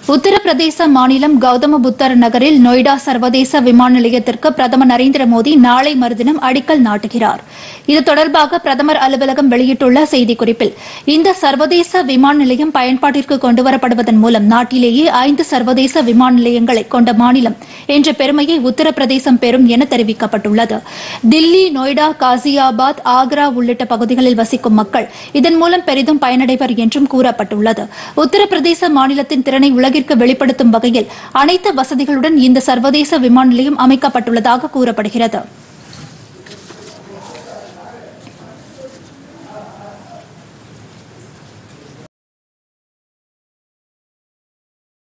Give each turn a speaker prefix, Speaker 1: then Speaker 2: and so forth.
Speaker 1: உத்தரப்பிரதேச மாநிலம் கௌதம புத்தர் நகரில் நொய்டா சர்வதேச விமான நிலையத்திற்கு பிரதமர் நரேந்திர மோடி நாளை மறுதினம் அடிக்கல் நாட்டுகிறார் இது தொடர்பாக பிரதமர் அலுவலகம் வெளியிட்டுள்ள செய்திக்குறிப்பில் இந்த சர்வதேச விமான நிலையம் பயன்பாட்டிற்கு கொண்டுவரப்படுவதன் மூலம் நாட்டிலேயே ஐந்து சர்வதேச விமான நிலையங்களை கொண்ட மாநிலம் என்ற பெருமையை உத்தரப்பிரதேசம் பெறும் என தெரிவிக்கப்பட்டுள்ளது தில்லி நொய்டா காசியாபாத் ஆக்ரா உள்ளிட்ட பகுதிகளில் வசிக்கும் மக்கள் இதன் மூலம் பெரிதும் பயனடைவர் என்றும் கூறப்பட்டுள்ளது உத்தரப்பிரதேச மாநிலத்தின் திறனை உலகிற்கு வெளிப்படுத்தும் வகையில் அனைத்து வசதிகளுடன் இந்த சர்வதேச விமான நிலையம் அமைக்கப்பட்டுள்ளதாக கூறப்படுகிறது